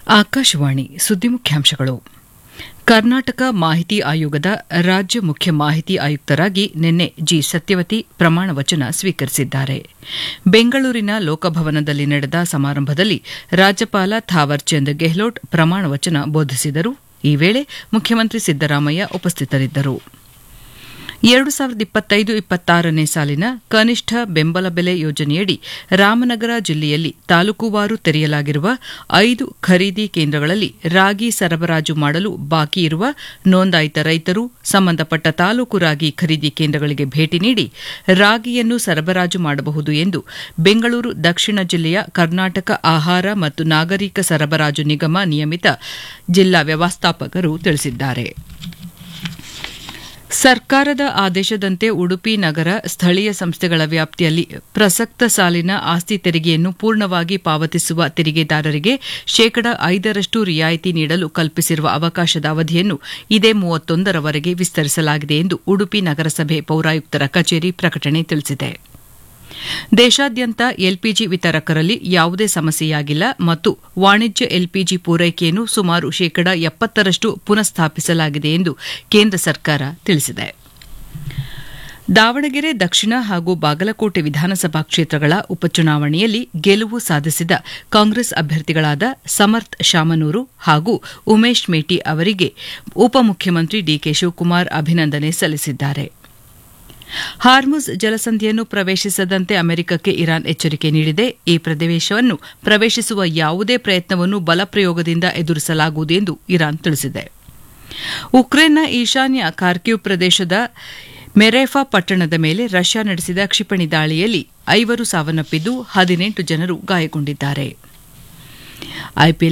ಆಕಾಶವಾಣಿ ಸುದ್ದಿ ಮುಖ್ಯಾಂಶಗಳು ಕರ್ನಾಟಕ ಮಾಹಿತಿ ಆಯೋಗದ ರಾಜ್ಯ ಮುಖ್ಯ ಮಾಹಿತಿ ಆಯುಕ್ತರಾಗಿ ನಿನ್ನೆ ಜಿ ಸತ್ಯವತಿ ಪ್ರಮಾಣ ವಚನ ಸ್ವೀಕರಿಸಿದ್ದಾರೆ ಬೆಂಗಳೂರಿನ ಲೋಕಭವನದಲ್ಲಿ ನಡೆದ ಸಮಾರಂಭದಲ್ಲಿ ರಾಜ್ಯಪಾಲ ಥಾವರ್ಚಂದ್ ಗೆಹ್ಲೋಟ್ ಪ್ರಮಾಣ ವಚನ ಬೋಧಿಸಿದರು ಈ ವೇಳೆ ಮುಖ್ಯಮಂತ್ರಿ ಸಿದ್ದರಾಮಯ್ಯ ಉಪಸ್ಥಿತರಿದ್ದರು ಎರಡು ಸಾವಿರದ ಇಪ್ಪತ್ತೈದು ಇಪ್ಪತ್ತಾರನೇ ಸಾಲಿನ ಕನಿಷ್ಠ ಬೆಂಬಲ ಬೆಲೆ ಯೋಜನೆಯಡಿ ರಾಮನಗರ ಜಿಲ್ಲೆಯಲ್ಲಿ ತಾಲೂಕುವಾರು ತೆರೆಯಲಾಗಿರುವ ಐದು ಖರೀದಿ ಕೇಂದ್ರಗಳಲ್ಲಿ ರಾಗಿ ಸರಬರಾಜು ಮಾಡಲು ಬಾಕಿ ಇರುವ ನೋಂದಾಯಿತ ರೈತರು ಸಂಬಂಧಪಟ್ಟ ತಾಲೂಕು ರಾಗಿ ಖರೀದಿ ಕೇಂದ್ರಗಳಿಗೆ ಭೇಟಿ ನೀಡಿ ರಾಗಿಯನ್ನು ಸರಬರಾಜು ಮಾಡಬಹುದು ಎಂದು ಬೆಂಗಳೂರು ದಕ್ಷಿಣ ಜಿಲ್ಲೆಯ ಕರ್ನಾಟಕ ಆಹಾರ ಮತ್ತು ನಾಗರಿಕ ಸರಬರಾಜು ನಿಗಮ ನಿಯಮಿತ ಜಿಲ್ಲಾ ವ್ಯವಸ್ಥಾಪಕರು ತಿಳಿಸಿದ್ದಾರೆ ಸರ್ಕಾರದ ಆದೇಶದಂತೆ ಉಡುಪಿ ನಗರ ಸ್ಥಳೀಯ ಸಂಸ್ಥೆಗಳ ವ್ಯಾಪ್ತಿಯಲ್ಲಿ ಪ್ರಸಕ್ತ ಸಾಲಿನ ಆಸ್ತಿ ತೆರಿಗೆಯನ್ನು ಪೂರ್ಣವಾಗಿ ಪಾವತಿಸುವ ತೆರಿಗೆದಾರರಿಗೆ ಶೇಕಡ ಐದರಷ್ಟು ರಿಯಾಯಿತಿ ನೀಡಲು ಕಲ್ಪಿಸಿರುವ ಅವಕಾಶದ ಅವಧಿಯನ್ನು ಇದೇ ಮೂವತ್ತೊಂದರವರೆಗೆ ವಿಸ್ತರಿಸಲಾಗಿದೆ ಎಂದು ಉಡುಪಿ ನಗರಸಭೆ ಪೌರಾಯುಕ್ತರ ಕಚೇರಿ ಪ್ರಕಟಣೆ ತಿಳಿಸಿದೆ ದೇಶಾದ್ಯಂತ ಎಲ್ಪಿಜಿ ವಿತರಕರಲ್ಲಿ ಯಾವುದೇ ಸಮಸ್ಯೆಯಾಗಿಲ್ಲ ಮತ್ತು ವಾಣಿಜ್ಯ ಎಲ್ಪಿಜಿ ಪೂರೈಕೆಯನ್ನು ಸುಮಾರು ಶೇಕಡ ಎಪ್ಪತ್ತರಷ್ಟು ಪುನಃಸ್ಥಾಪಿಸಲಾಗಿದೆ ಎಂದು ಕೇಂದ್ರ ಸರ್ಕಾರ ತಿಳಿಸಿದೆ ದಾವಣಗೆರೆ ದಕ್ಷಿಣ ಹಾಗೂ ಬಾಗಲಕೋಟೆ ವಿಧಾನಸಭಾ ಕ್ಷೇತ್ರಗಳ ಉಪಚುನಾವಣೆಯಲ್ಲಿ ಗೆಲುವು ಸಾಧಿಸಿದ ಕಾಂಗ್ರೆಸ್ ಅಭ್ಯರ್ಥಿಗಳಾದ ಸಮರ್ಥ್ ಶಾಮನೂರು ಹಾಗೂ ಉಮೇಶ್ ಮೇಟಿ ಅವರಿಗೆ ಉಪಮುಖ್ಯಮಂತ್ರಿ ಡಿಕೆ ಶಿವಕುಮಾರ್ ಅಭಿನಂದನೆ ಸಲ್ಲಿಸಿದ್ದಾರೆ ಹಾರ್ಮುಜ್ ಜಲಸಂಧಿಯನ್ನು ಪ್ರವೇಶಿಸದಂತೆ ಅಮೆರಿಕಕ್ಕೆ ಇರಾನ್ ಎಚ್ಚರಿಕೆ ನೀಡಿದೆ ಈ ಪ್ರದೇಶವನ್ನು ಪ್ರವೇಶಿಸುವ ಯಾವುದೇ ಪ್ರಯತ್ನವನ್ನು ಬಲಪ್ರಯೋಗದಿಂದ ಎದುರಿಸಲಾಗುವುದು ಎಂದು ಇರಾನ್ ತಿಳಿಸಿದೆ ಉಕ್ರೇನ್ನ ಈಶಾನ್ಯ ಕಾರ್ಕ್ಯೂ ಪ್ರದೇಶದ ಮೆರೆಫಾ ಪಟ್ಟಣದ ಮೇಲೆ ರಷ್ಯಾ ನಡೆಸಿದ ಕ್ಷಿಪಣಿ ದಾಳಿಯಲ್ಲಿ ಐವರು ಸಾವನ್ನಪ್ಪಿದ್ದು ಹದಿನೆಂಟು ಜನರು ಗಾಯಗೊಂಡಿದ್ದಾರೆ